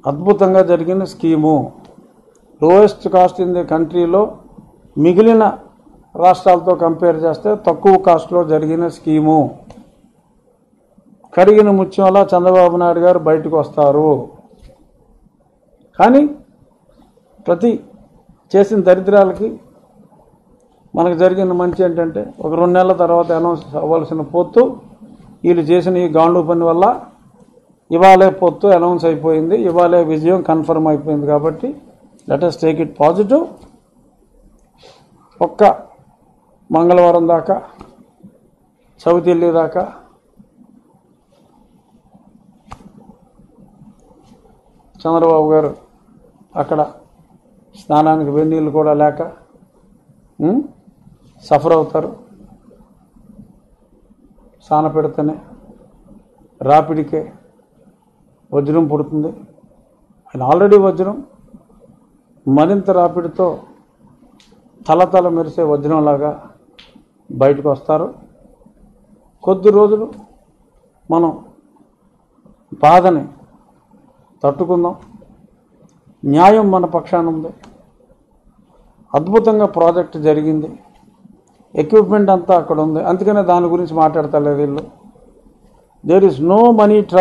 అద్భుతంగా జరిగిన scheme lowest cost in the కంట్రీలో మిగిలిన రాష్ట్రాలతో కంపేర్ చేస్తే తక్కువ కాస్ట్లో జరిగిన స్కీము కరిగిన ముత్యంలా చంద్రబాబు నాయుడు గారు బయటకు వస్తారు కానీ ప్రతి చేసిన దరిద్రాలకి మనకు జరిగిన మంచి ఏంటంటే ఒక రెండు నెలల తర్వాత అనౌన్స్ అవ్వాల్సిన పొత్తు వీళ్ళు చేసిన ఈ గాండు పని వల్ల ఇవాళే పొత్తు అనౌన్స్ అయిపోయింది ఇవాళే విజయం కన్ఫర్మ్ అయిపోయింది కాబట్టి let us take it positive ఒక్క మంగళవారం దాకా చవితిల్లి దాకా చంద్రబాబు గారు అక్కడ స్నానానికి వెన్నీళ్ళు కూడా లేక ఉం? సఫర్ అవుతారు స్నాన పెడితేనే రాపిడికే వజ్రం పుడుతుంది ఆయన ఆల్రెడీ వజ్రం మరింత రాపిడితో తలతల మెరిసే వజ్రంలాగా బయటకు వస్తారు కొద్ది రోజులు మనం బాధని తట్టుకుందాం న్యాయం మన పక్షాన ఉంది అద్భుతంగా ప్రాజెక్ట్ జరిగింది ఎక్విప్మెంట్ అంతా అక్కడ ఉంది అందుకనే దాని గురించి మాట్లాడతలేదు వీళ్ళు there is no money try